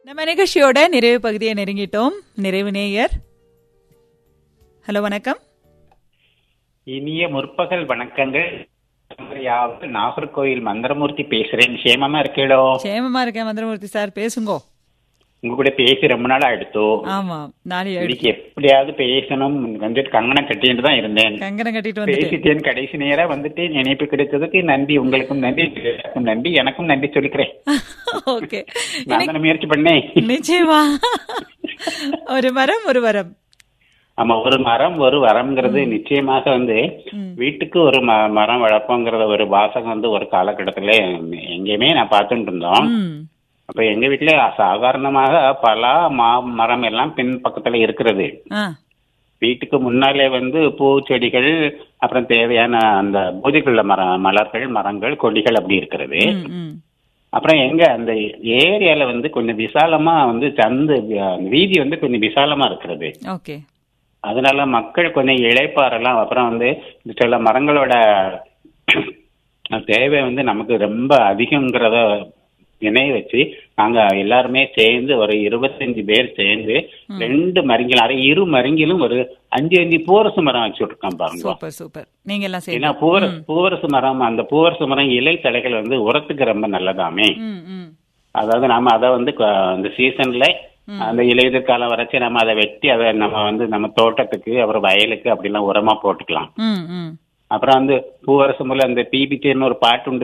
நம்ம நிகழ்ச்சியோட நிறைவு பகுதியை நெருங்கிட்டோம் நிறைவு நேயர் ஹலோ வணக்கம் இனிய முற்பகல் வணக்கங்கள் யாவது நாகர்கோயில் மந்திரமூர்த்தி பேசுறேன் சேமமா இருக்கீளோ சேமமா இருக்கேன் மந்திரமூர்த்தி சார் பேசுங்கோ உங்க கூட பேசி ரொம்ப நாள் ஆயிடுத்து ஆமா நாளை இன்னைக்கு எப்படியாவது பேசணும் வந்துட்டு கங்கணம் கட்டிட்டு தான் இருந்தேன் கங்கணம் கட்டிட்டு வந்துட்டு பேசிட்டேன் கடைசி நேரா வந்துட்டு நினைப்பு கிடைத்ததுக்கு நன்றி உங்களுக்கும் நன்றி எனக்கும் நன்றி எனக்கும் நன்றி சொல்லிக்கிறேன் ஓகே நான் தானே முயற்சி பண்ணேன் நிச்சயமா ஒரு மரம் ஒரு வரம் ஆமா ஒரு மரம் ஒரு வரம்ங்கிறது நிச்சயமாக வந்து வீட்டுக்கு ஒரு ம- மரம் வளர்ப்போங்கிறத ஒரு வாசகம் வந்து ஒரு காலகட்டத்துல எங்கேயுமே நான் பார்த்துட்டு இருந்தோம் ம் அப்ப எங்க வீட்டுல சாதாரணமாக பலா மா மரம் எல்லாம் பின் பக்கத்துல இருக்கிறது ஆ வீட்டுக்கு முன்னாலே வந்து பூச்செடிகள் அப்புறம் தேவையான அந்த பூஜைக்குள்ள மர மலர்கள் மரங்கள் கொடிகள் அப்படி இருக்கிறது ம், ம் அப்புறம் எங்க அந்த ஏரியால வந்து கொஞ்சம் விசாலமா வந்து சந்து அந்த வீதி வந்து கொஞ்சம் விசாலமா இருக்கிறது ஓகே அதனால மக்கள் கொஞ்சம் இழைப்பாறலாம் அப்புறம் வந்து சில மரங்களோட தேவை வந்து நமக்கு ரொம்ப அதிகங்கிறத நினைவு வச்சு நாங்க எல்லாருமே சேர்ந்து ஒரு இருபத்தஞ்சு பேர் சேர்ந்து ரெண்டு மரங்கள் அரை இரு மரங்கிலும் ஒரு அஞ்சு அஞ்சு பூவரசு மரம் வச்சு விட்டுருக்கோம் பாருங்க சூப்பர் சூப்பர் நீங்க எல்லாம் ஏன்னா சேர்ந்து பூவர பூவரசு மரம் அந்த பூவரசு மரம் இலை தலைகள் வந்து உரத்துக்கு ரொம்ப நல்லதாமே ம் ம் அதாவது நாம அதை வந்து க- அந்த சீசன்ல அந்த இலையுதிர் காலம் வரைச்சு நம்ம அதை வெட்டி அதை நம்ம வந்து நம்ம தோட்டத்துக்கு அப்புறம் வயலுக்கு அப்படிலாம் உரமா போட்டுக்கலாம் ம் ம் அப்புறம் வந்து பூவரசு முல்லை அந்த பிபிடின்னு ஒரு பாட்டு உண்டு